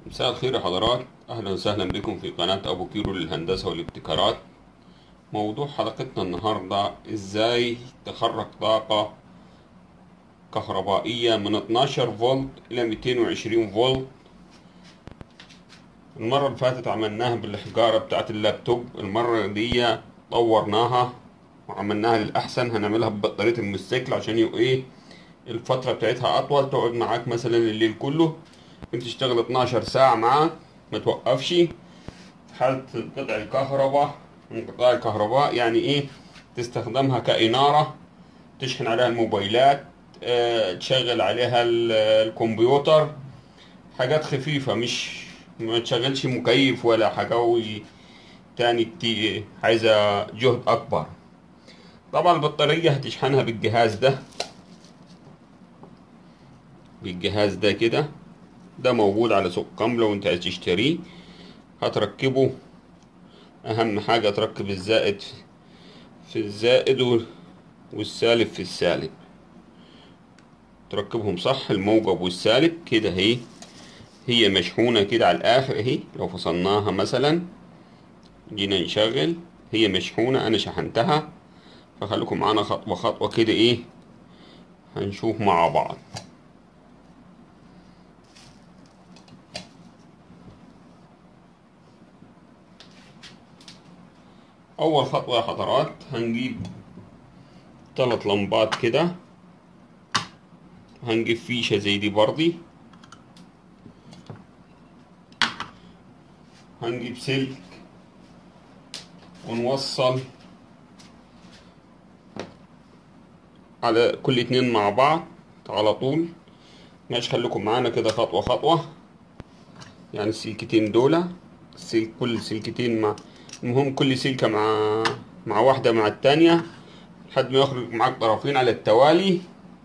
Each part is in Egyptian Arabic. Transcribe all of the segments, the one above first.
مساء الخير يا حضرات اهلا وسهلا بكم في قناة ابو كيرو للهندسة والابتكارات موضوع حلقتنا النهاردة ازاي تخرج طاقة كهربائية من 12 فولت الى 220 فولت المرة اللي فاتت عملناها بالحجارة بتاعت اللابتوب المرة دي طورناها وعملناها للأحسن هنعملها ببطارية الموتوسيكل عشان يبقى ايه الفترة بتاعتها أطول تقعد معاك مثلا الليل كله انت تشتغل 12 ساعة معاك ما توقفش في حالة انقطاع الكهرباء انقطاع الكهرباء يعني ايه تستخدمها كإنارة تشحن عليها الموبايلات اه تشغل عليها ال- الكمبيوتر حاجات خفيفة مش ما تشغلش مكيف ولا حاجة تاني تي- عايزة جهد أكبر طبعا البطارية هتشحنها بالجهاز ده بالجهاز ده كده ده موجود على سوق كامل لو انت عايز تشتريه هتركبه اهم حاجة تركب الزائد في الزائد وال- والسالب في السالب تركبهم صح الموجب والسالب كده اهي هي مشحونة كده على الاخر اهي لو فصلناها مثلا جينا نشغل هي مشحونة انا شحنتها فخليكم معانا خطوة خطوة كده ايه هنشوف مع بعض اول خطوة يا حضرات هنجيب ثلاث لمبات كده هنجيب فيشة زي دي برضي هنجيب سلك ونوصل على كل اتنين مع بعض على طول ماشي خليكم معانا كده خطوة خطوة يعني السلكتين دول السلك كل سلكتين مع المهم كل سلكة مع مع واحدة مع التانية لحد ما يخرج معاك طرفين على التوالي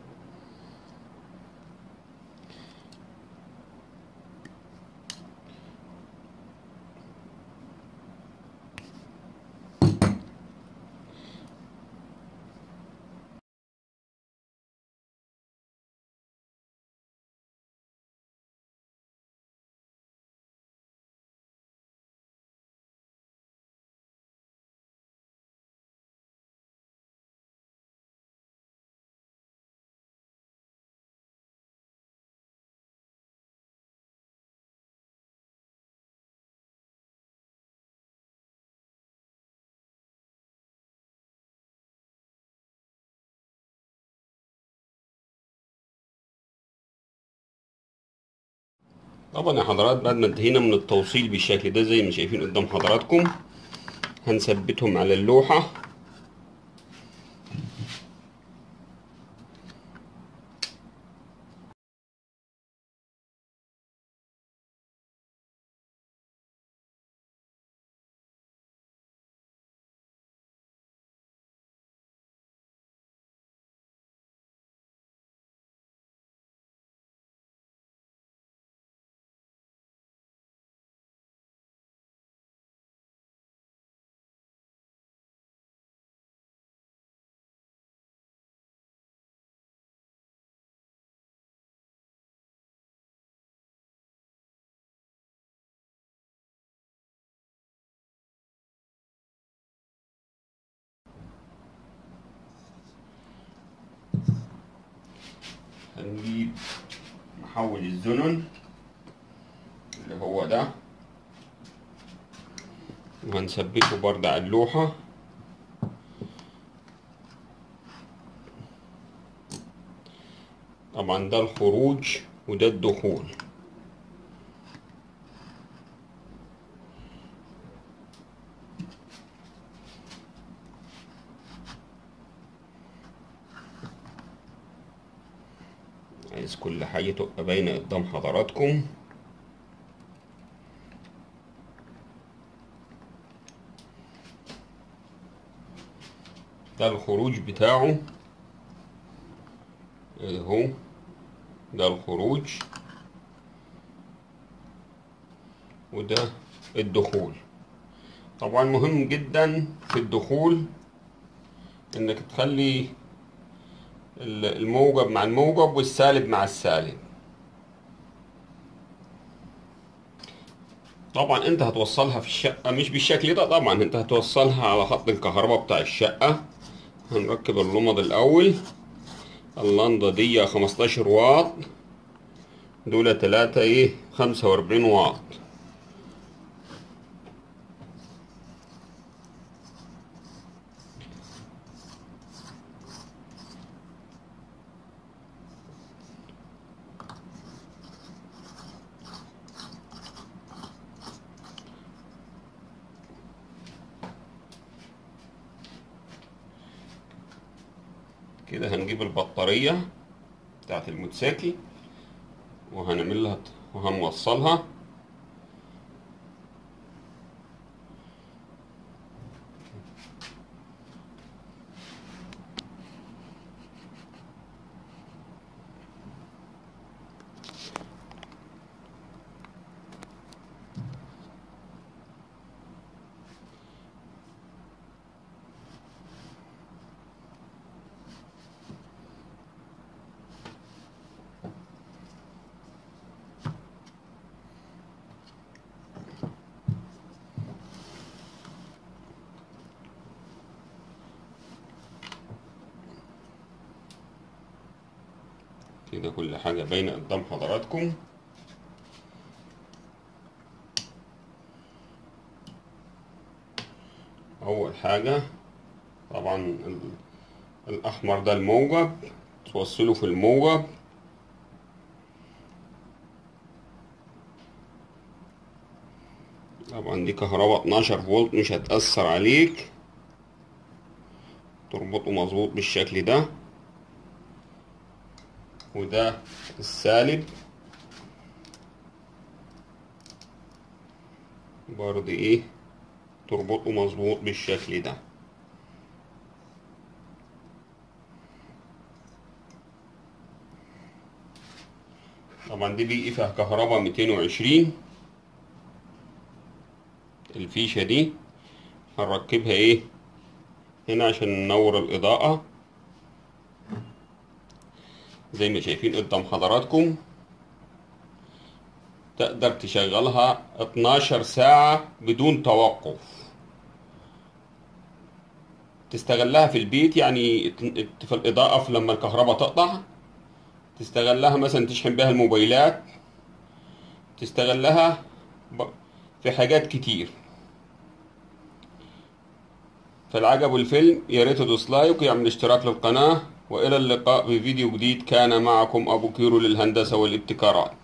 طبعا يا حضرات بعد ما انتهينا من التوصيل بالشكل ده زي ما شايفين قدام حضراتكم هنثبتهم على اللوحة هنجيب محول الزنن اللي هو ده وهنثبته برضه على اللوحة طبعا ده الخروج وده الدخول عايز كل حاجة تبقى باينة قدام حضراتكم ده الخروج بتاعه اهو ده الخروج وده الدخول طبعا مهم جدا في الدخول انك تخلي الموجب مع الموجب والسالب مع السالب طبعا انت هتوصلها في الشقة مش بالشكل ده طبعا انت هتوصلها على خط الكهرباء بتاع الشقة هنركب اللمض الاول اللنضة دي 15 واط دول تلاتة ايه 45 واط كده هنجيب البطارية بتاعت الموتوسيكل وهنعمل لها وهنوصلها كده كل حاجة باينة قدام حضراتكم أول حاجة طبعا ال- الأحمر ده الموجب توصله في الموجب طبعا دي كهرباء 12 فولت مش هتأثر عليك تربطه مظبوط بالشكل ده وده السالب برضه ايه تربطه مظبوط بالشكل ده طبعا دي بيقي فيها كهرباء 220 الفيشة دي هنركبها ايه هنا عشان ننور الإضاءة زي ما شايفين قدام حضراتكم تقدر تشغلها 12 ساعة بدون توقف تستغلها في البيت يعني في الإضاءة في لما الكهرباء تقطع تستغلها مثلا تشحن بها الموبايلات تستغلها ب- في حاجات كتير فالعجب الفيلم يا ريت تدوس لايك ويعمل اشتراك للقناة وإلى اللقاء في فيديو جديد كان معكم أبو كيرو للهندسة والابتكارات